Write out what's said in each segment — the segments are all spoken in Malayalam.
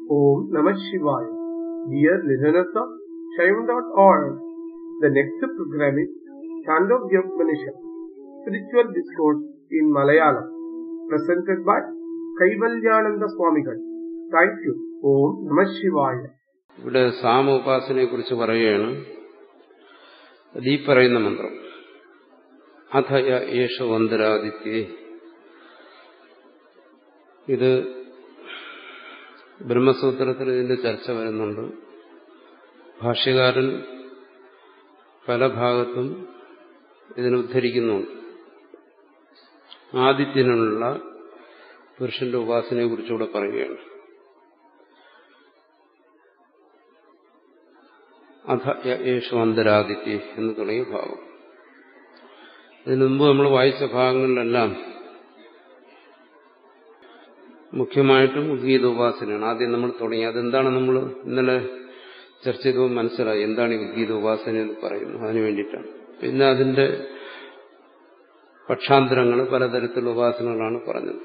Om Namah Shivaya. Dear listeners of Shaivan.org, the next program is Chandogya Upanishad, Spiritual Discourse in Malayalam, presented by Kaivalyananda Swamigal. Thank you. Om Namah Shivaya. ഇവിടെ സാമ ഉപാസനയെ കുറിച്ച് പറയുകയാണ് അത് ഈ പറയുന്ന മന്ത്രം അഥയ യേശ വന്ദരാദിത്യ ഇത് ബ്രഹ്മസൂത്രത്തിൽ ഇതിന്റെ ചർച്ച വരുന്നുണ്ട് ഭാഷ്യകാരൻ പല ഭാഗത്തും ഇതിനെ ഉദ്ധരിക്കുന്നുണ്ട് ആദിത്യനുള്ള പുരുഷന്റെ ഉപാസനയെ കുറിച്ചുകൂടെ പറയുകയാണ് അധ യേശു അന്തരാദിത്യ എന്ന് തുടങ്ങിയ ഭാഗം ഇതിനു മുമ്പ് നമ്മൾ വായിച്ച ഭാഗങ്ങളിലെല്ലാം മുഖ്യമായിട്ടും ഉദ്ഗീത ഉപാസനയാണ് ആദ്യം നമ്മൾ തുടങ്ങി അതെന്താണ് നമ്മൾ ഇന്നലെ ചർച്ച ചെയ്തപ്പോൾ മനസ്സിലായി എന്താണ് ഈ ഉദ്ഗീത ഉപാസന എന്ന് പറയുന്നത് അതിനു വേണ്ടിയിട്ടാണ് പിന്നെ അതിന്റെ പക്ഷാന്തരങ്ങൾ പലതരത്തിലുള്ള ഉപാസനകളാണ് പറഞ്ഞത്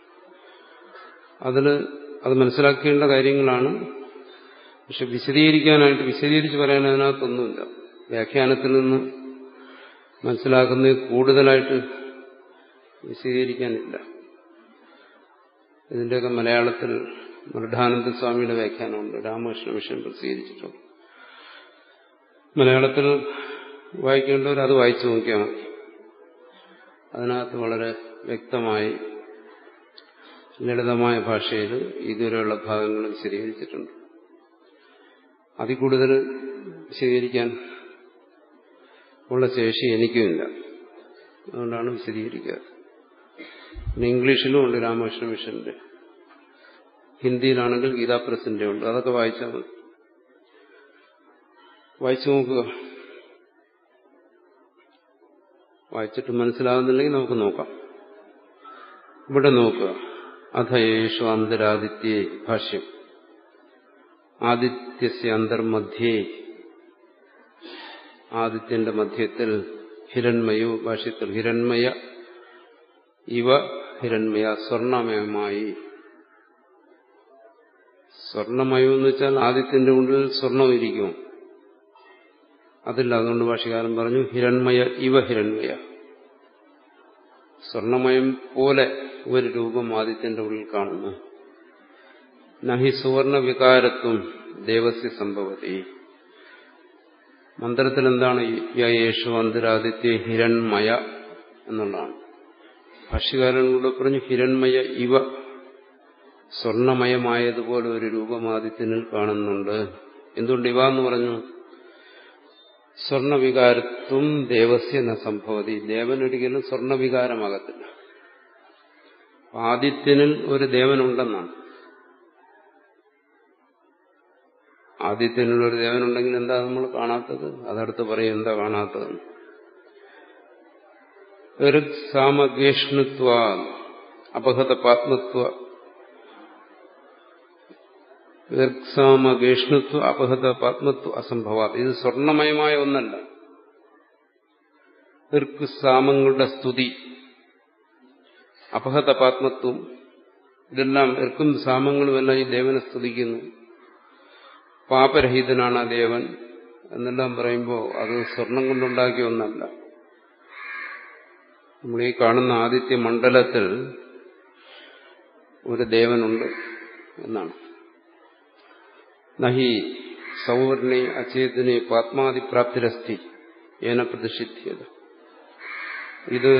അതിൽ അത് മനസ്സിലാക്കേണ്ട കാര്യങ്ങളാണ് പക്ഷെ വിശദീകരിക്കാനായിട്ട് വിശദീകരിച്ച് പറയാൻ അതിനകത്തൊന്നുമില്ല വ്യാഖ്യാനത്തിൽ നിന്ന് മനസ്സിലാക്കുന്നത് കൂടുതലായിട്ട് വിശദീകരിക്കാനില്ല ഇതിന്റെയൊക്കെ മലയാളത്തിൽ മൃഢാനന്ദ സ്വാമിയുടെ വ്യാഖ്യാനമുണ്ട് രാമകൃഷ്ണ മിഷൻ പ്രസിദ്ധീകരിച്ചിട്ടുണ്ട് മലയാളത്തിൽ വായിക്കേണ്ടവർ അത് വായിച്ചു നോക്കിയാൽ മതി അതിനകത്ത് വളരെ വ്യക്തമായി ലളിതമായ ഭാഷയിൽ ഇതുവരെയുള്ള ഭാഗങ്ങൾ വിശദീകരിച്ചിട്ടുണ്ട് അതിൽ കൂടുതൽ വിശദീകരിക്കാൻ ഉള്ള ശേഷി എനിക്കുമില്ല അതുകൊണ്ടാണ് വിശദീകരിക്കാറ് പിന്നെ ഇംഗ്ലീഷിലും ഉണ്ട് രാമകൃഷ്ണ മിഷന്റെ ഹിന്ദിയിലാണെങ്കിൽ ഗീതാ പ്രസിന്റെ ഉണ്ട് അതൊക്കെ വായിച്ചാൽ മതി വായിച്ചു നോക്കുക വായിച്ചിട്ട് മനസ്സിലാകുന്നില്ലെങ്കിൽ നമുക്ക് നോക്കാം ഇവിടെ നോക്കുക അഥയേഷു അന്തരാദിത്യേ ഭാഷ്യം ആദിത്യസ്യ അന്തർമധ്യേ ആദിത്യന്റെ മധ്യത്തിൽ ഹിരൺമയോ ഭാഷ്യത്തിൽ ഹിരൺമയ ഇവ ഹിരൺമയ സ്വർണമയമായി സ്വർണമയം എന്ന് വെച്ചാൽ ആദിത്യന്റെ ഉള്ളിൽ സ്വർണം ഇരിക്കും അതില്ല അതുകൊണ്ട് ഭാഷകാരൻ പറഞ്ഞു ഹിരൺമയ ഇവ ഹിരൺമയ സ്വർണമയം പോലെ ഒരു രൂപം ആദിത്യന്റെ ഉള്ളിൽ കാണുന്നു നഹി സുവർണ വികാരത്വം ദേവസ്യ സംഭവതി മന്ത്രത്തിൽ എന്താണ് യേശു അന്തരാദിത്യ ഹിരൺമയ എന്നുള്ളതാണ് ഭാഷ്യകാരനോട് പറഞ്ഞു ഹിരൺമയ ഇവ സ്വർണമയമായതുപോലെ ഒരു രൂപം ആദിത്യനിൽ കാണുന്നുണ്ട് എന്തുകൊണ്ട് ഇവ എന്ന് പറഞ്ഞു സ്വർണവികാരത്വം ദേവസ്യ ന സംഭവതി ദേവനൊരിക്കലും സ്വർണവികാരമാകത്തില്ല ആദിത്യനിൽ ഒരു ദേവനുണ്ടെന്നാണ് ആദിത്യനിൽ ഒരു ദേവനുണ്ടെങ്കിൽ എന്താ നമ്മൾ കാണാത്തത് അതടുത്ത് പറയും എന്താ കാണാത്തത് സാമഗേഷ്ണുത്വ അപഹത പാത്മത്വ സാമഗേഷ്ണുത്വ അപഹത പാത്മത്വ അസംഭവ ഇത് സ്വർണമയമായ ഒന്നല്ല ഇർക്ക് സാമങ്ങളുടെ സ്തുതി അപഹത പാത്മത്വം ഇതെല്ലാം ഇർക്കും സാമങ്ങളും എല്ലാം ഈ ദേവനെ സ്തുതിക്കുന്നു പാപരഹിതനാണ് ആ ദേവൻ എന്നെല്ലാം പറയുമ്പോൾ അത് സ്വർണം കൊണ്ടുണ്ടാക്കിയ ഒന്നല്ല നമ്മൾ ഈ കാണുന്ന ആദിത്യ മണ്ഡലത്തിൽ ഒരു ദേവനുണ്ട് എന്നാണ് നഹി സൗവർണി അചേതനെ പാത്മാതിപ്രാപ്തിരസ്തി ഏന പ്രതിഷിധ്യത ഇത്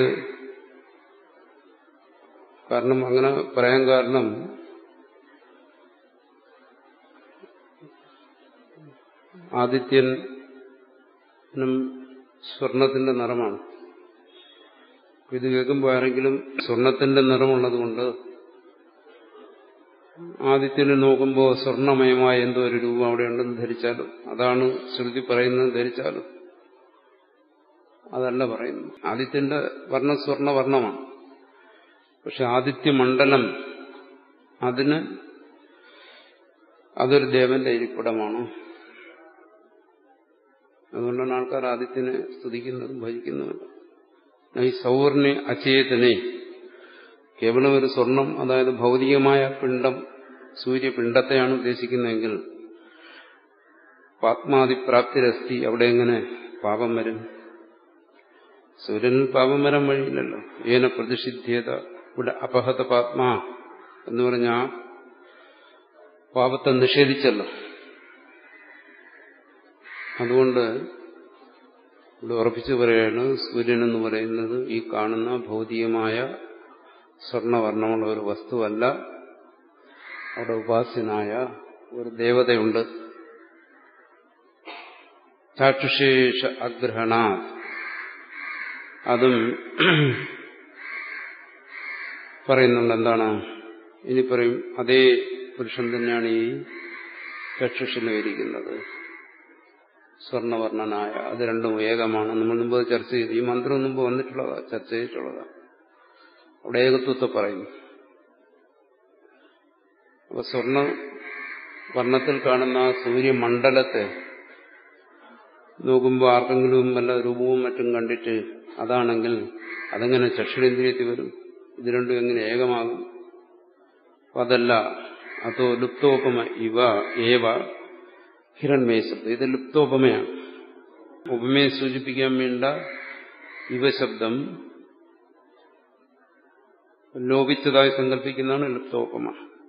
കാരണം അങ്ങനെ പറയാൻ കാരണം ആദിത്യനും സ്വർണത്തിന്റെ നിറമാണ് ഇത് കേൾക്കുമ്പോൾ ആരെങ്കിലും സ്വർണത്തിന്റെ നിറമുള്ളതുകൊണ്ട് ആദിത്യനെ നോക്കുമ്പോൾ സ്വർണമയമായ എന്തോ ഒരു രൂപം അവിടെ ഉണ്ടെന്ന് ധരിച്ചാലും അതാണ് ശ്രുതി പറയുന്നത് ധരിച്ചാലും അതല്ല പറയുന്നു ആദിത്യന്റെ വർണ്ണം സ്വർണ വർണ്ണമാണ് പക്ഷെ ആദിത്യമണ്ഡലം അതിന് അതൊരു ദേവന്റെ ഇരിപ്പിടമാണ് അതുകൊണ്ടാണ് ആൾക്കാർ ആദിത്യനെ സ്തുതിക്കുന്നതും ഭജിക്കുന്നതും ഈ സൗവർണ അചേതനെ കേവലം ഒരു സ്വർണം അതായത് ഭൗതികമായ പിണ്ടം സൂര്യപിണ്ഡത്തെയാണ് ഉദ്ദേശിക്കുന്നതെങ്കിൽ പാത്മാതിപ്രാപ്തിരസ്തി അവിടെ എങ്ങനെ പാപം വരും സൂര്യനിൽ പാപം വരാൻ വഴിയില്ലല്ലോ ഏന പ്രതിഷിധ്യത ഇവിടെ അപഹത പാത്മാ എന്ന് പറഞ്ഞ ആ പാപത്തെ നിഷേധിച്ചല്ലോ അതുകൊണ്ട് ഇവിടെ ഉറപ്പിച്ചു പറയുകയാണ് സൂര്യൻ എന്ന് പറയുന്നത് ഈ കാണുന്ന ഭൗതികമായ സ്വർണവർണ്ണമുള്ള ഒരു വസ്തുവല്ല അവിടെ ഉപാസ്യനായ ഒരു ദേവതയുണ്ട് ചാക്ഷുശേഷ അഗ്രഹണ അതും പറയുന്നുണ്ട് എന്താണ് ഇനി പറയും അതേ പുരുഷൻ തന്നെയാണ് ഈ ചക്ഷുഷിലും ഇരിക്കുന്നത് സ്വർണവർണ്ണനായ അത് രണ്ടും ഏകമാണ് നമ്മൾ മുമ്പ് ചർച്ച ചെയ്തു ഈ മന്ത്രം മുമ്പ് വന്നിട്ടുള്ളതാ ചർച്ച ചെയ്തിട്ടുള്ളതാ അവിടെ ഏകത്വത്തെ പറയുന്നു അപ്പൊ സ്വർണ്ണ വർണ്ണത്തിൽ കാണുന്ന ആ സൂര്യമണ്ഡലത്തെ നോക്കുമ്പോൾ ആർക്കെങ്കിലും വല്ല രൂപവും മറ്റും കണ്ടിട്ട് അതാണെങ്കിൽ അതെങ്ങനെ ചക്ഷുരേന്ദ്രിയത്തിൽ വരും ഇത് രണ്ടും എങ്ങനെ ഏകമാകും അതല്ല അതോ ലുപ്തോപമ ഇവ ഏവ ഹിരൺമയശബ്ദം ഇത് ലുപ്തോപമയാണ് ഉപമയെ സൂചിപ്പിക്കാൻ വേണ്ട ഇവ ശബ്ദം ലോപിച്ചതായി സങ്കല്പിക്കുന്നതാണ് ലുപ്തോപമ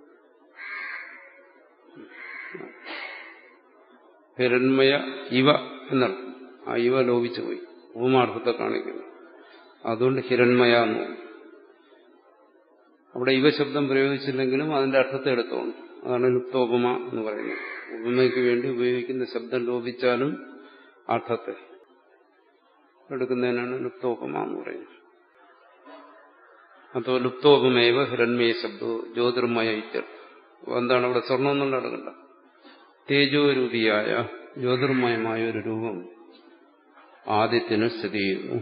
ഹിരൺമയ ഇവ എന്നർത്ഥം ആ ഇവ ലോപിച്ചു പോയി ഉപമാർത്ഥത്തെ കാണിക്കുന്നു അതുകൊണ്ട് ഹിരൺമയ എന്ന് പറയും അവിടെ ഇവ ശബ്ദം പ്രയോഗിച്ചില്ലെങ്കിലും അതിന്റെ അർത്ഥത്തെ എടുത്തോണം അതാണ് ലുപ്തോപമ എന്ന് പറയുന്നത് ഉപമയ്ക്ക് വേണ്ടി ഉപയോഗിക്കുന്ന ശബ്ദം ലോപിച്ചാലും അർത്ഥത്തെ എടുക്കുന്നതിനാണ് ലുപ്തോപമ എന്ന് പറയുന്നത് അതോ ലുപ്തോപമേവ ഹിരൺമയ ശബ്ദവും ജ്യോതിർമയ ഇത്യർത്ഥം എന്താണ് അവിടെ സ്വർണ്ണം എന്നുള്ള എടുക്കണ്ട തേജോരൂപിയായ ജ്യോതിർമയമായ ഒരു രൂപം ആദ്യത്തിന് സ്ഥിതി ചെയ്യുന്നു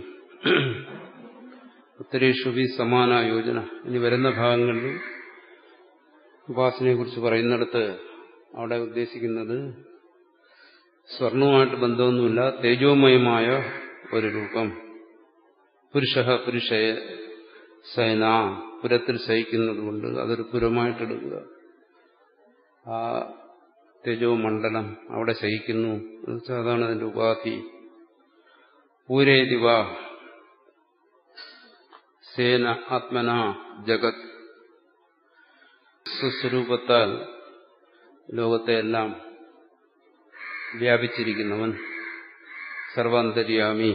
ഉത്തരേഷുവി സമാന യോജന ഇനി വരുന്ന ഭാഗങ്ങളിൽ ഉപാസനയെക്കുറിച്ച് പറയുന്നിടത്ത് അവിടെ ഉദ്ദേശിക്കുന്നത് സ്വർണവുമായിട്ട് ബന്ധമൊന്നുമില്ല തേജോമയമായ ഒരു രൂപം പുരുഷ പുരുഷയെ സൈന പുരത്തിൽ ശയിക്കുന്നതുകൊണ്ട് അതൊരു പുരമായിട്ടെടുക്കുക ആ തേജോമണ്ഡലം അവിടെ ശയിക്കുന്നു എന്നുവെച്ചാൽ അതാണ് അതിന്റെ ഉപാധി പൂരേതിവ സേന ആത്മന ജഗത് സ്വസ്വരൂപത്താൽ ലോകത്തെയെല്ലാം വ്യാപിച്ചിരിക്കുന്നവൻ സർവാന്തര്യാമി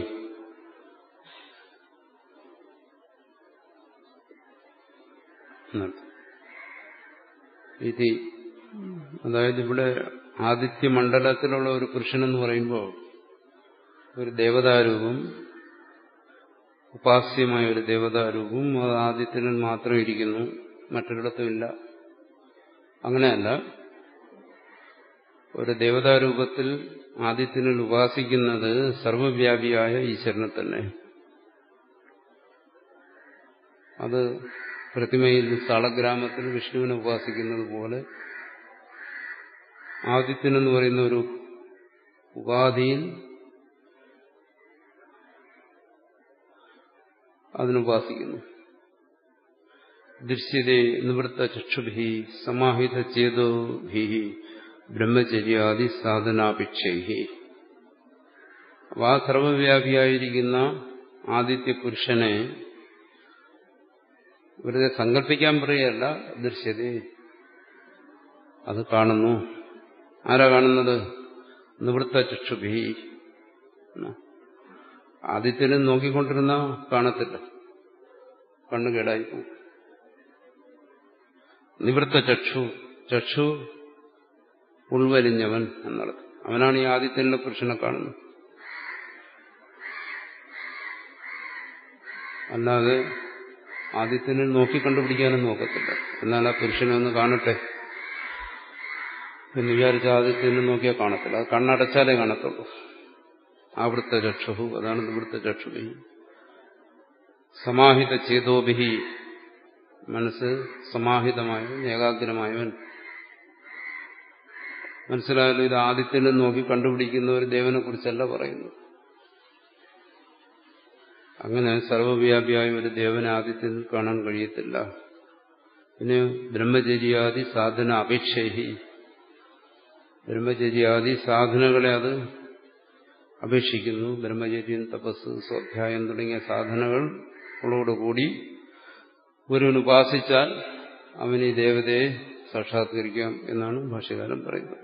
ഇത് അതായത് ഇവിടെ ആദിത്യമണ്ഡലത്തിലുള്ള ഒരു പുരുഷനെന്ന് പറയുമ്പോൾ ഒരു ദേവതാരൂപം ഉപാസ്യമായ ഒരു ദേവതാരൂപം അത് ആദിത്യനിൽ മാത്രം ഇരിക്കുന്നു മറ്റൊരിടത്തുമില്ല അങ്ങനെയല്ല ഒരു ദേവതാരൂപത്തിൽ ആദിത്യനിൽ ഉപാസിക്കുന്നത് സർവവ്യാപിയായ ഈശ്വരനെ തന്നെ അത് പ്രതിമയിൽ സ്ഥളഗ്രാമത്തിൽ വിഷ്ണുവിനെ ഉപാസിക്കുന്നത് പോലെ ആദിത്യനെന്ന് പറയുന്ന ഒരു ഉപാധിയിൽ അതിനുപാസിക്കുന്നു ദൃശ്യതേ നിവൃത്ത ചക്ഷുഭി സമാഹിത ചേതോഭി ബ്രഹ്മചര്യാദി സാധനാപേക്ഷൈ ആ സർവവ്യാപിയായിരിക്കുന്ന ആദിത്യ പുരുഷനെ വെറുതെ സങ്കല്പിക്കാൻ പറയുകയല്ല ദൃശ്യതേ അത് കാണുന്നു ആരാ കാണുന്നത് നിവൃത്ത ചക്ഷുഭി ആദിത്യനെ നോക്കിക്കൊണ്ടിരുന്ന കാണത്തില്ല കണ്ണു കേടായിപ്പോ നിവൃത്ത ചക്ഷു ചക്ഷു ഉൾവലിഞ്ഞവൻ എന്നർത്ഥം അവനാണ് ഈ ആദിത്യനിലെ പുരുഷനെ കാണുന്നത് അല്ലാതെ ആദിത്യനെ നോക്കി കണ്ടുപിടിക്കാനും നോക്കത്തില്ല എന്നാൽ ആ പുരുഷനെ ഒന്ന് കാണട്ടെ എന്ന് വിചാരിച്ച ആദിത്യനെ നോക്കിയാൽ കാണത്തില്ല അത് കണ്ണടച്ചാലേ കാണത്തുള്ളൂ ആവൃത്ത ചക്ഷു അതാണ് നിവൃത്ത ചക്ഷുഭി സമാഹിത ചേതോഭിഹി മനസ്സ് സമാഹിതമായവൻ ഏകാഗ്രമായവൻ മനസ്സിലായാലും ഇത് ആദിത്യനെ നോക്കി കണ്ടുപിടിക്കുന്ന ഒരു ദേവനെ കുറിച്ചല്ല പറയുന്നു അങ്ങനെ സർവവ്യാപിയായ ഒരു ദേവനെ ആദിത്യനിൽ കാണാൻ കഴിയത്തില്ല പിന്നെ ബ്രഹ്മചര്യാദി സാധന അപേക്ഷഹി ബ്രഹ്മചര്യാദി സാധനകളെ അത് അപേക്ഷിക്കുന്നു ബ്രഹ്മചര്യം തപസ് സ്വാധ്യായം തുടങ്ങിയ സാധനകളോടുകൂടി ഒരുവൻ ഉപാസിച്ചാൽ അവന് ഈ ദേവതയെ സാക്ഷാത്കരിക്കാം എന്നാണ് ഭാഷ്യകാലം പറയുന്നത്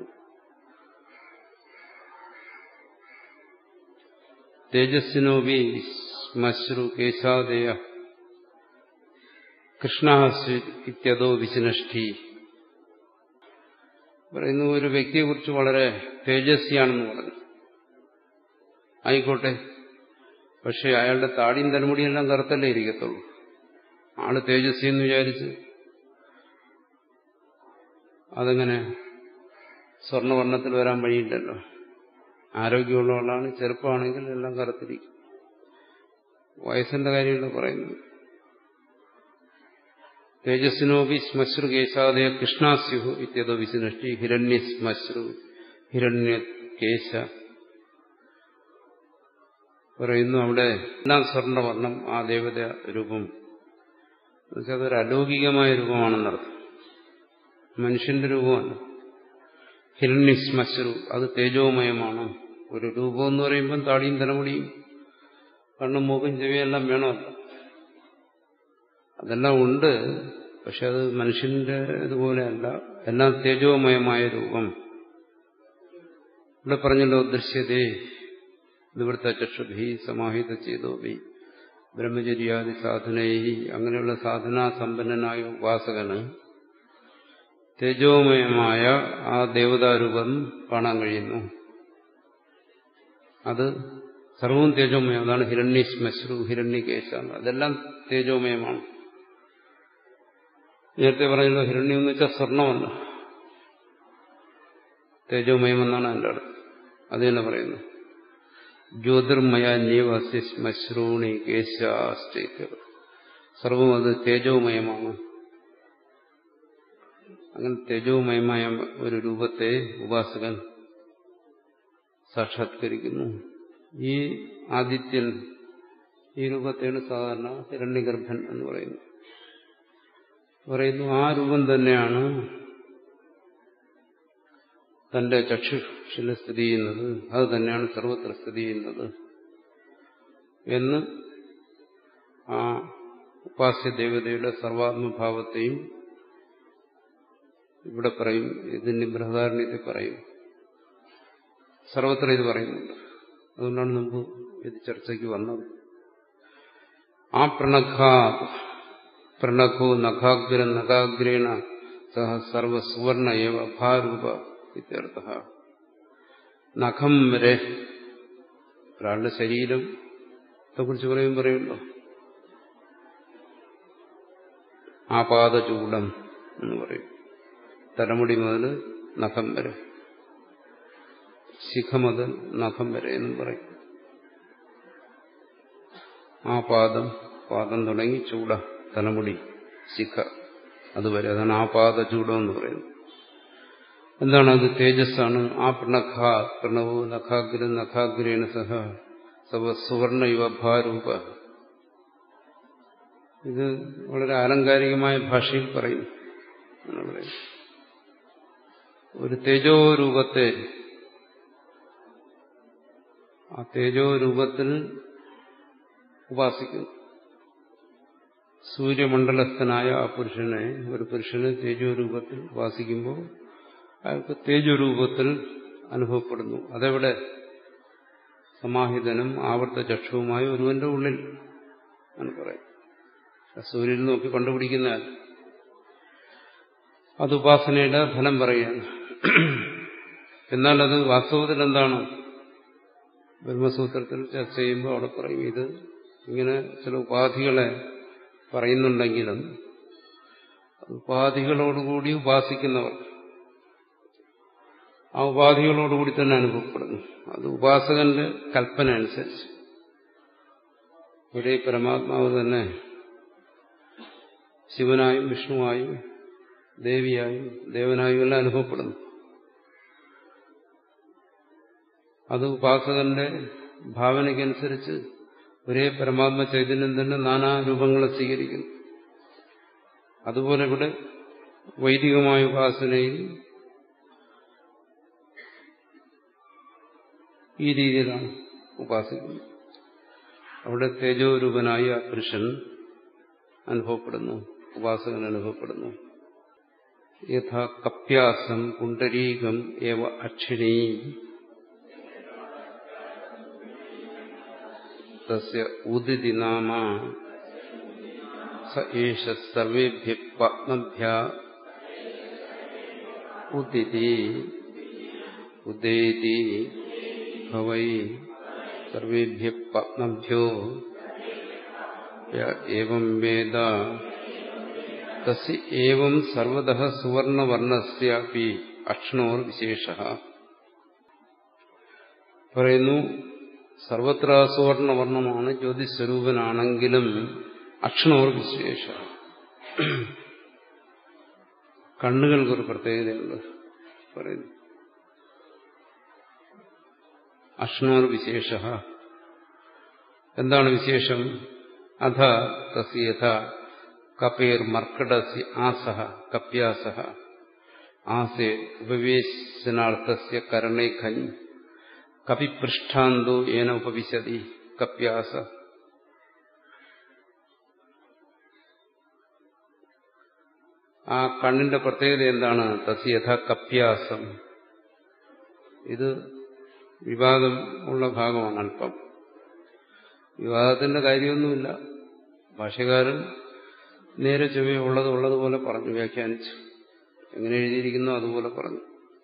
തേജസ്സിനോപി ശ്മശ്രു കേശാദേയ കൃഷ്ണാസ്വി ഇത്യതോ വിശിനഷ്ടി പറയുന്നു ഒരു വ്യക്തിയെക്കുറിച്ച് വളരെ തേജസ്വിയാണെന്ന് പറഞ്ഞു ആയിക്കോട്ടെ പക്ഷെ അയാളുടെ താടിയും തലമുടിയെല്ലാം കറുത്തല്ലേ ഇരിക്കത്തുള്ളൂ ആള് തേജസ്വി എന്ന് വിചാരിച്ച് അതങ്ങനെ സ്വർണ്ണവർണ്ണത്തിൽ വരാൻ വഴിയില്ലല്ലോ ആരോഗ്യമുള്ള ആളാണ് ചെറുപ്പമാണെങ്കിൽ എല്ലാം കറുത്തിരിക്കും വയസ്സിന്റെ കാര്യമല്ല പറയുന്നത് തേജസ്സിനോപി ശ്മശ്രു കേശാദയ കൃഷ്ണാസ്യു ഇത്യതോ വിശിനഷ്ടി ഹിരണ്യ ശ്മശ്രു ഹിരണ്യ കേശ പറയുന്നു അവിടെ എല്ലാം സ്വർണ്ണവർണ്ണം ആ ദേവത രൂപം എന്നുവെച്ചാൽ അതൊരു അലൗകികമായ രൂപമാണെന്നർത്ഥം മനുഷ്യന്റെ രൂപമല്ല ഹിരണ്യശ്മശ്രു അത് തേജോമയമാണ് ഒരു രൂപം എന്ന് പറയുമ്പം താടിയും തലമുടിയും കണ്ണും മൂക്കും ചെവിയെല്ലാം വേണമല്ലോ അതെല്ലാം ഉണ്ട് പക്ഷെ അത് മനുഷ്യന്റെ ഇതുപോലെയല്ല എല്ലാം തേജോമയമായ രൂപം ഇവിടെ പറഞ്ഞല്ലോ ദൃശ്യതേ നിവൃത്ത ചക്ഷുഭി സമാഹിത ചെയ്തോഭി ബ്രഹ്മചര്യാദി സാധനയി അങ്ങനെയുള്ള സാധനാ സമ്പന്നനായ ഉപാസകന് തേജോമയമായ ആ ദേവതാരൂപം കാണാൻ കഴിയുന്നു അത് സർവവും തേജോമയം അതാണ് ഹിരണ്യശ്മശ്രു ഹിരണ്യകേശ അതെല്ലാം തേജോമയമാണ് നേരത്തെ പറഞ്ഞല്ലോ ഹിരണ്യം എന്ന് വെച്ചാൽ സ്വർണമല്ല തേജോമയമെന്നാണ് എൻ്റെ അടുത്ത് അത് തന്നെ പറയുന്നു ജ്യോതിർമയ നീവസ്യ ശ്മശ്രൂണി കേശാസ്റ്റേക്കർ സർവം അത് തേജോമയമാണ് അങ്ങനെ തേജോമയമായ ഒരു രൂപത്തെ ഉപാസകൻ സാക്ഷാത്കരിക്കുന്നു ഈ ആദിത്യൻ ഈ രൂപത്തെയാണ് സാധാരണ ഹിരണ്യഗർഭൻ എന്ന് പറയുന്നത് പറയുന്നു ആ രൂപം തന്നെയാണ് തന്റെ ചക്ഷുഷിൽ സ്ഥിതി ചെയ്യുന്നത് അത് തന്നെയാണ് സർവത്ര സ്ഥിതി ചെയ്യുന്നത് എന്ന് ആ ഉപാസ്യ ദേവതയുടെ സർവാത്മഭാവത്തെയും ഇവിടെ പറയും ഇതിന്റെ ബൃഹദാരണ്യത്തെ പറയും സർവത്ര ഇത് പറയുന്നുണ്ട് അതുകൊണ്ടാണ് മുമ്പ് ഇത് ചർച്ചയ്ക്ക് വന്നത് ആ പ്രണഖാ പ്രണഖോ നഖാഗ്ര നഖാഗ്രേണ സഹ സർവസുവർണ ഏവ ഭാരൂപ ഇത്യർത്ഥ നഖം വരെ ഒരാളുടെ ശരീരത്തെ കുറിച്ച് പറയും പറയുമല്ലോ ആപാദചൂടം എന്ന് പറയും തലമുടി മുതൽ നഖം വരെ ശിഖ മുതൽ നഖം വരെ എന്നും പറയും ആ പാദം പാദം തുടങ്ങി ചൂട തലമുടി ശിഖ അതുവരെ അതാണ് ആ പാദ ചൂടം എന്ന് പറയുന്നത് എന്താണ് അത് തേജസ്സാണ് ആ പ്രണഖ പ്രണവോ നഖാഗ്ര നഖാഗ്രേണ സഹ സവ സുവർണ യുവഭാരൂപ ഇത് വളരെ ആലങ്കാരികമായ ഭാഷയിൽ പറയും ഒരു തേജോരൂപത്തെ ആ തേജോരൂപത്തിൽ ഉപാസിക്കുന്നു സൂര്യമണ്ഡലസ്ഥനായ ആ പുരുഷനെ ഒരു പുരുഷനെ തേജോരൂപത്തിൽ ഉപാസിക്കുമ്പോൾ അയാൾക്ക് തേജോരൂപത്തിൽ അനുഭവപ്പെടുന്നു അതെവിടെ സമാഹിതനും ആവർത്ത ചക്ഷുവുമായ ഒരുവന്റെ ഉള്ളിൽ എന്ന് പറയും സൂര്യൻ നോക്കി കണ്ടുപിടിക്കുന്ന അത് ഉപാസനയുടെ ഫലം പറയുകയാണ് എന്നാൽ അത് വാസ്തവത്തിൽ എന്താണ് ബ്രഹ്മസൂത്രത്തിൽ ചർച്ച ചെയ്യുമ്പോൾ അവിടെ പറയും ഇത് ഇങ്ങനെ ചില ഉപാധികളെ പറയുന്നുണ്ടെങ്കിലും ഉപാധികളോടുകൂടി ഉപാസിക്കുന്നവർ ആ ഉപാധികളോടുകൂടി തന്നെ അനുഭവപ്പെടുന്നു അത് ഉപാസകന്റെ കൽപ്പന അനുസരിച്ച് ഇവിടെ പരമാത്മാവ് തന്നെ ശിവനായും വിഷ്ണുവായും ദേവിയായും ദേവനായും എല്ലാം അനുഭവപ്പെടുന്നു അത് ഉപാസകന്റെ ഭാവനയ്ക്കനുസരിച്ച് ഒരേ പരമാത്മ ചൈതന്യം തന്നെ നാനാ രൂപങ്ങളെ സ്വീകരിക്കുന്നു അതുപോലെ ഇവിടെ വൈദികമായ ഉപാസനയിൽ ഈ രീതിയിലാണ് ഉപാസിക്കുന്നത് അവിടെ തേജോരൂപനായി ആ പുരുഷൻ അനുഭവപ്പെടുന്നു ഉപാസകൻ അനുഭവപ്പെടുന്നു യഥാ കപ്യാസം പുണ്ടരീകം ഏവ അക്ഷിണീ തസ്യ ഉദിതി നാമ സ ഏഷ സർവേഭ്യ പത്മഭ്യ ഉദിതി ഉദേതി ഭവൈ സർവേഭ്യ പത്മഭ്യോ ഏവം വേദ തസ്യ ഏവം സർവതഃ സുവർണവർണ്ണസ്യാപി അക്ഷ്ണോർ വിശേഷ പറയുന്നു സർവത്ര സുവർണവർണ്ണമാണ് ജ്യോതിസ്വരൂപനാണെങ്കിലും അക്ഷ്ണോർ വിശേഷ കണ്ണുകൾക്കൊരു പ്രത്യേകതയുണ്ട് പറയുന്നു അക്ഷ്ണോർ വിശേഷ എന്താണ് വിശേഷം അധ തസ്യഥ കപേർ മർക്കടസി ആസഹ കപ്യാസഹ ആസേ ഉപവേശനാർത്ഥസ്യ കരണേ ഖഞ്ഞ് കപിപൃഷ്ഠാന്തോ ഏന ഉപവിശതി കപ്യാസ ആ കണ്ണിന്റെ പ്രത്യേകത എന്താണ് തസ്യഥ കപ്യാസം ഇത് വിവാദം ഉള്ള ഭാഗമാണ് അല്പം വിവാദത്തിന്റെ കാര്യമൊന്നുമില്ല ഭാഷകാരൻ നേരെ ചൊവ്വ ഉള്ളത് ഉള്ളതുപോലെ പറഞ്ഞു വ്യാഖ്യാനിച്ചു എങ്ങനെ എഴുതിയിരിക്കുന്നു അതുപോലെ പറഞ്ഞു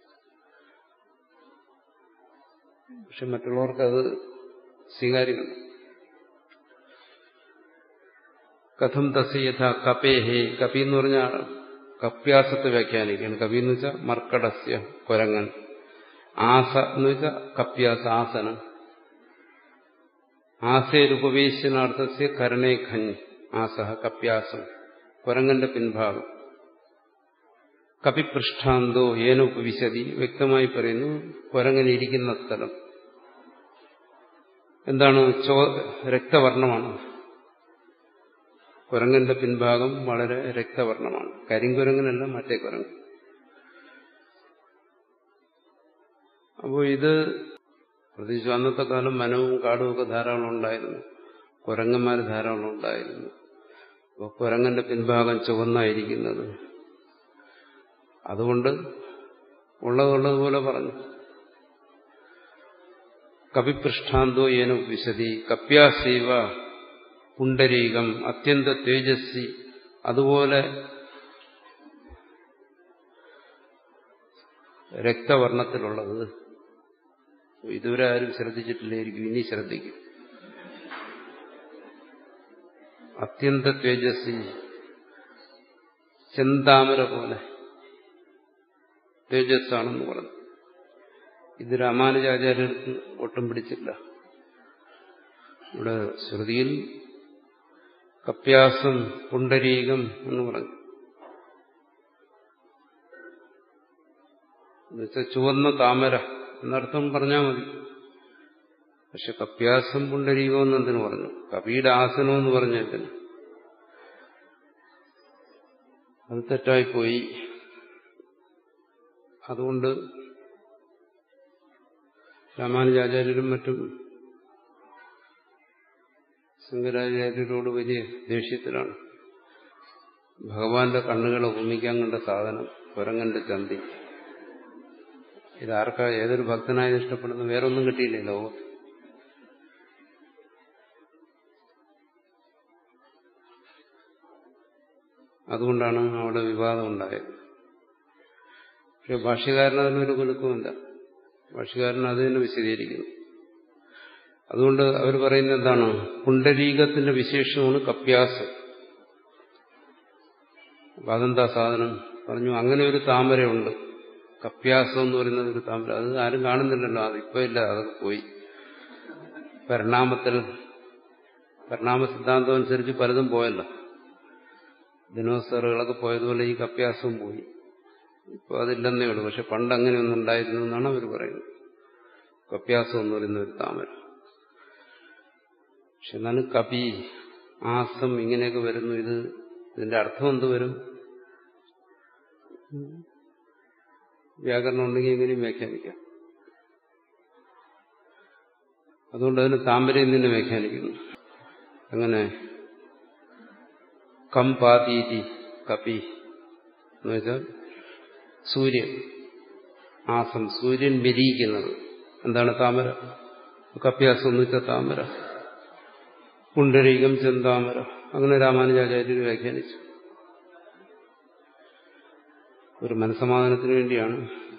പക്ഷെ മറ്റുള്ളവർക്ക് അത് സ്വീകാര്യമല്ല കഥം തസ് യഥ കപേഹേ കപി എന്ന് പറഞ്ഞാൽ കപ്യാസത്തെ വ്യാഖ്യാനിക്കുകയാണ് കപി എന്ന് വെച്ചാൽ മർക്കടസ്യ കൊരങ്ങൻ ആസ എന്ന് വെച്ചാൽ കപ്യാസ ആസനം ആസേരുപവേശനാർത്ഥസ്യ കരണേ ഖഞ്ഞ് ആസഹ കപ്യാസം കൊരങ്ങന്റെ പിൻഭാഗം കപിപൃഷ്ഠാന്തോ ഏനോപവിശതി വ്യക്തമായി പറയുന്നു കൊരങ്ങനിരിക്കുന്ന സ്ഥലം എന്താണ് ചോ രക്തവർണമാണ് കുരങ്ങന്റെ പിൻഭാഗം വളരെ രക്തവർണമാണ് കരിങ്കുരങ്ങനല്ല മറ്റേ കുരങ്ങ് അപ്പോൾ ഇത് പ്രത്യേകിച്ച് അന്നത്തെ കാലം വനവും കാടും ഒക്കെ ധാരാളം ഉണ്ടായിരുന്നു കുരങ്ങന്മാർ ധാരാളം ഉണ്ടായിരുന്നു അപ്പോൾ കുരങ്ങന്റെ പിൻഭാഗം ചുവന്നായിരിക്കുന്നത് അതുകൊണ്ട് ഉള്ളതുള്ളതുപോലെ പറഞ്ഞു കപിപൃഷ്ഠാന്തോ ഏന വിശതി കപ്യാസൈവ പുണ്ടരീകം അത്യന്ത തേജസ്വി അതുപോലെ രക്തവർണത്തിലുള്ളത് ഇതുവരെ ആരും ശ്രദ്ധിച്ചിട്ടില്ലായിരിക്കും ഇനി ശ്രദ്ധിക്കും അത്യന്ത തേജസ്വി ചെന്താമര പോലെ തേജസ്സാണെന്ന് പറഞ്ഞു ഇത് രാമാനുജാചാര്യർക്ക് ഒട്ടും പിടിച്ചില്ല ഇവിടെ ശ്രുതിയിൽ കപ്യാസം പുണ്ടരീകം എന്ന് പറഞ്ഞു എന്നുവെച്ചാൽ ചുവന്ന താമര എന്നർത്ഥം പറഞ്ഞാൽ മതി പക്ഷെ കപ്യാസം പുണ്ടരീകം എന്നെന്തിനു പറഞ്ഞു കവിയുടെ ആസനം എന്ന് പറഞ്ഞതിന് അത് തെറ്റായിപ്പോയി അതുകൊണ്ട് രാമാനുജാചാര്യരും മറ്റും ശങ്കരാചാര്യരോട് വലിയ ദേഷ്യത്തിലാണ് ഭഗവാന്റെ കണ്ണുകളെ ഉപമിക്കാൻ കണ്ട സാധനം കുരങ്ങന്റെ ചന്തി ഇതാർക്കാ ഏതൊരു ഭക്തനായത് ഇഷ്ടപ്പെടുന്നു വേറൊന്നും കിട്ടിയില്ല ലോകത്ത് അതുകൊണ്ടാണ് അവിടെ വിവാദം ഉണ്ടായത് പക്ഷെ ഭാഷ്യകാരൻ അതിനൊരു കുലുക്കമില്ല ഭാഷ്യകാരൻ അത് തന്നെ വിശദീകരിക്കുന്നു അതുകൊണ്ട് അവർ പറയുന്നത് എന്താണ് പുണ്ടരീകത്തിന്റെ വിശേഷമാണ് കപ്യാസം അപ്പൊ അതെന്താ സാധനം പറഞ്ഞു അങ്ങനെ ഒരു താമരയുണ്ട് കപ്യാസം എന്ന് പറയുന്നത് ഒരു താമര അത് ആരും കാണുന്നില്ലല്ലോ അത് ഇപ്പൊ ഇല്ല അതൊക്കെ പോയി പരിണാമത്തിൽ പരിണാമ സിദ്ധാന്തം അനുസരിച്ച് പലതും പോയല്ലോ ദിനോസറുകളൊക്കെ പോയതുപോലെ ഈ കപ്യാസവും പോയി ഇപ്പൊ അതില്ലെന്നേ ഉള്ളൂ പക്ഷെ പണ്ട് അങ്ങനെയൊന്നും ഉണ്ടായിരുന്നു എന്നാണ് അവർ പറയുന്നത് കപ്യാസം എന്ന് പറയുന്ന ഒരു താമര പക്ഷെ എന്നാലും കപി ആസം ഇങ്ങനെയൊക്കെ വരുന്നു ഇത് ഇതിന്റെ അർത്ഥം എന്ത് വരും വ്യാകരണം ഉണ്ടെങ്കിൽ എങ്ങനെയും വ്യാഖ്യാനിക്കാം അതുകൊണ്ട് അതിന് താമരയിൽ നിന്ന് വ്യാഖ്യാനിക്കുന്നു അങ്ങനെ കം പാതീതി കപി എന്ന് വെച്ചാൽ സൂര്യൻ ആസം സൂര്യൻ വിരിയിക്കുന്നത് എന്താണ് താമര കപ്യാസം എന്ന് വെച്ചാൽ താമര പുണ്ടരീകം ചെന്താമര അങ്ങനെ രാമാനുജാചാര്യർ വ്യാഖ്യാനിച്ചു ഒരു മനസമാധാനത്തിന് വേണ്ടിയാണ്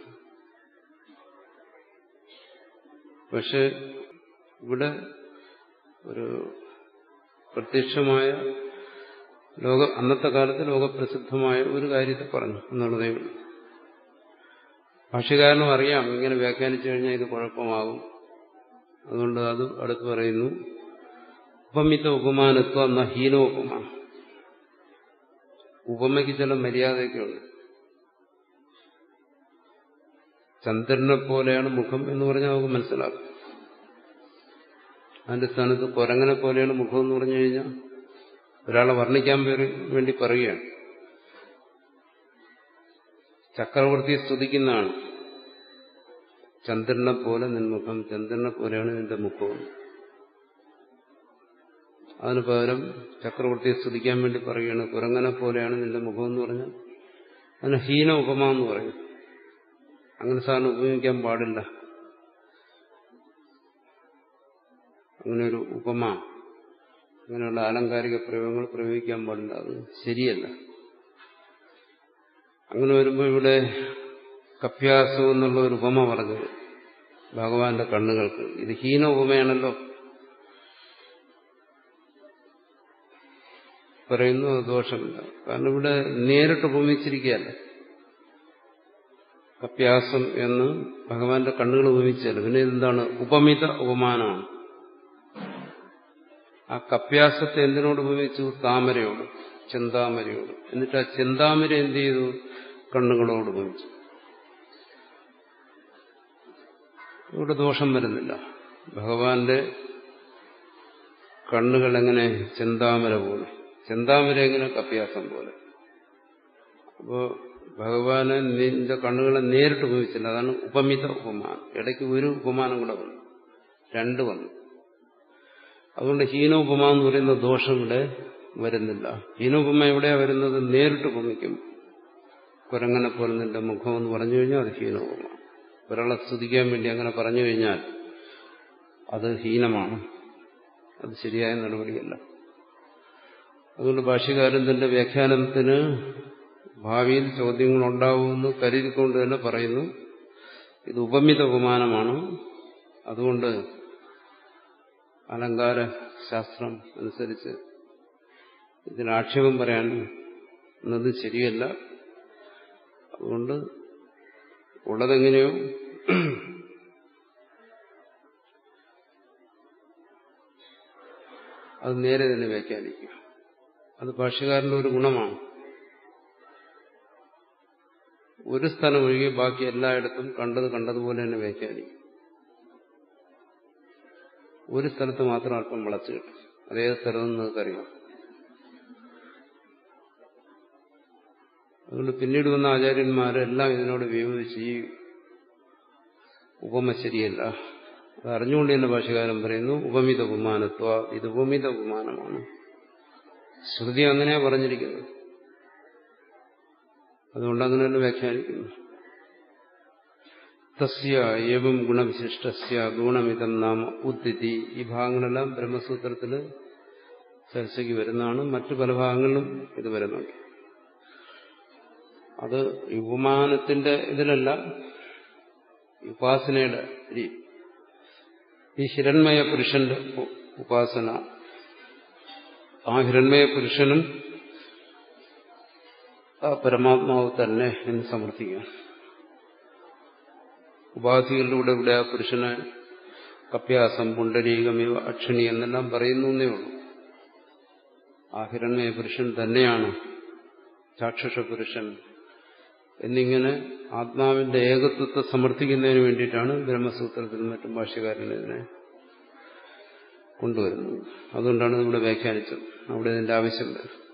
പക്ഷെ ഇവിടെ ഒരു പ്രത്യക്ഷമായ ലോക അന്നത്തെ കാലത്ത് ലോകപ്രസിദ്ധമായ ഒരു കാര്യത്തെ പറഞ്ഞു എന്നുള്ളതേ ഉള്ളൂ ഭാഷ്യകാരനും അറിയാം ഇങ്ങനെ വ്യാഖ്യാനിച്ചു കഴിഞ്ഞാൽ ഇത് കുഴപ്പമാകും അതുകൊണ്ട് അത് അടുത്ത് പറയുന്നു ഉപമിത ഉപമാനത്വം എന്ന ഹീനോപമ ഉപമയ്ക്ക് ചില മര്യാദയൊക്കെ ഉണ്ട് ചന്ദ്രനെ പോലെയാണ് മുഖം എന്ന് പറഞ്ഞാൽ നമുക്ക് മനസ്സിലാക്കും അതിന്റെ സ്ഥാനത്ത് കുരങ്ങനെ പോലെയാണ് മുഖം എന്ന് പറഞ്ഞു കഴിഞ്ഞാൽ ഒരാളെ വർണ്ണിക്കാൻ വേണ്ടി പറയുകയാണ് ചക്രവർത്തിയെ സ്തുതിക്കുന്നതാണ് ചന്ദ്രനെ പോലെ നിൻമുഖം ചന്ദ്രനെ പോലെയാണ് നിന്റെ മുഖം അതിന് പകരം ചക്രവർത്തിയെ സ്തുതിക്കാൻ വേണ്ടി പറയുകയാണ് കുരങ്ങനെ പോലെയാണ് നിന്റെ മുഖം എന്ന് പറഞ്ഞാൽ അതിന് ഹീന ഉപമ എന്ന് പറയും അങ്ങനെ സാറിന് ഉപയോഗിക്കാൻ പാടില്ല അങ്ങനെ ഒരു ഉപമ അങ്ങനെയുള്ള ആലങ്കാരിക പ്രയോഗങ്ങൾ പ്രയോഗിക്കാൻ പാടില്ല അത് ശരിയല്ല അങ്ങനെ വരുമ്പോൾ ഇവിടെ കപ്യാസം എന്നുള്ള ഒരു ഉപമ പറഞ്ഞത് ഭഗവാന്റെ കണ്ണുകൾക്ക് ഇത് ഹീന ഉപമയാണല്ലോ പറയുന്നു അത് ദോഷമില്ല കാരണം ഇവിടെ നേരിട്ട് ഉപമിച്ചിരിക്കുകയല്ല കപ്യാസം എന്ന് ഭഗവാന്റെ കണ്ണുകൾ ഉപമിച്ചല്ല പിന്നെ ഇതെന്താണ് ഉപമിത ഉപമാനമാണ് ആ കപ്യാസത്തെ എന്തിനോട് ഉപയോഗിച്ചു താമരയോട് ചെന്താമരയോട് എന്നിട്ട് ആ ചെന്താമര എന്ത് ചെയ്തു കണ്ണുകളോട് ഉപയോഗിച്ചു ഇവിടെ ദോഷം വരുന്നില്ല ഭഗവാന്റെ കണ്ണുകൾ എങ്ങനെ ചെന്താമര പോലെ ചെന്താമര എങ്ങനെ കപ്യാസം പോലെ അപ്പോ ഭഗവാനെ നിന്റെ കണ്ണുകളെ നേരിട്ട് ഉപയോഗിച്ചില്ല അതാണ് ഉപമിത ഉപമാനം ഇടയ്ക്ക് ഒരു ഉപമാനം കൂടെ വന്നു രണ്ട് വന്നു അതുകൊണ്ട് ഹീനോപമ എന്ന് പറയുന്ന ദോഷം ഇവിടെ വരുന്നില്ല ഹീനോപമ എവിടെയാ വരുന്നത് നേരിട്ട് ഉപമിക്കും കുരങ്ങനെ പോലെ നിന്റെ മുഖം എന്ന് പറഞ്ഞു കഴിഞ്ഞാൽ അത് ഹീനോപമ ഒരാളെ സ്തുതിക്കാൻ വേണ്ടി അങ്ങനെ പറഞ്ഞു കഴിഞ്ഞാൽ അത് ഹീനമാണ് അത് ശരിയായ നടപടിയല്ല അതുകൊണ്ട് ഭാഷ്യകാരൻ തന്റെ വ്യാഖ്യാനത്തിന് ഭാവിയിൽ ചോദ്യങ്ങൾ ഉണ്ടാവുമെന്ന് കരുതിക്കൊണ്ട് തന്നെ പറയുന്നു ഇത് ഉപമിത ഉപമാനമാണ് അതുകൊണ്ട് അലങ്കാര ശാസ്ത്രം അനുസരിച്ച് ഇതിന് ആക്ഷേപം പറയാൻ എന്നത് ശരിയല്ല അതുകൊണ്ട് ഉള്ളതെങ്ങനെയോ അത് നേരെ തന്നെ വ്യാഖ്യാനിക്കുക അത് ഭാഷ്യകാരന്റെ ഒരു ഗുണമാണ് ഒരു സ്ഥലം ഒഴികെ ബാക്കി എല്ലായിടത്തും കണ്ടത് കണ്ടതുപോലെ തന്നെ വ്യാഖ്യാനിക്കും ഒരു സ്ഥലത്ത് മാത്രം അല്പം വളച്ചു കിട്ടും അതേത് സ്ഥലമെന്ന് നിങ്ങൾക്കറിയാം അതുകൊണ്ട് പിന്നീട് വന്ന ആചാര്യന്മാരെല്ലാം ഇതിനോട് വിയോജിച്ച് ഈ ഉപമ ശരിയല്ല അത് അറിഞ്ഞുകൊണ്ട് തന്നെ ഭാഷകാരൻ പറയുന്നു ഉപമിത ഉപമാനത്വ ഇത് ഉപമിത ഉപമാനമാണ് ശ്രുതി അങ്ങനെയാ പറഞ്ഞിരിക്കുന്നത് അതുകൊണ്ട് അങ്ങനെ തന്നെ വ്യാഖ്യാനിക്കുന്നു തസ്യ ഏവം ഗുണവിശിഷ്ടസ്യ ഗുണമിതം നാമ ഉദ്ധിതി ഈ ഭാഗങ്ങളെല്ലാം ബ്രഹ്മസൂത്രത്തിൽ ചർച്ചയ്ക്ക് വരുന്നതാണ് മറ്റു പല ഭാഗങ്ങളിലും ഇത് വരുന്നുണ്ട് അത് ഉപമാനത്തിന്റെ ഇതിലല്ല ഉപാസനയുടെ രീതി ഈ ഹിരൺമയ പുരുഷന്റെ ഉപാസന ആ ഹിരൺമയ പുരുഷനും ആ പരമാത്മാവ് തന്നെ എന്ന് സമർത്ഥിക്കുക ഉപാധികളിലൂടെ ഇവിടെ ആ പുരുഷനെ കപ്യാസം പുണ്ടരീകമിവ അക്ഷണി എന്നെല്ലാം പറയുന്നു എന്നേ ഉള്ളൂ ആ ഹിരണ്മയ പുരുഷൻ തന്നെയാണ് ചാക്ഷുഷ പുരുഷൻ എന്നിങ്ങനെ ആത്മാവിന്റെ ഏകത്വത്തെ സമർത്ഥിക്കുന്നതിന് വേണ്ടിയിട്ടാണ് ബ്രഹ്മസൂത്രത്തിലും മറ്റും ഭാഷ്യകാരൻ ഇതിനെ കൊണ്ടുവരുന്നത് അതുകൊണ്ടാണ് ഇവിടെ വ്യാഖ്യാനിച്ചത് അവിടെ ഇതിന്റെ ആവശ്യമില്ല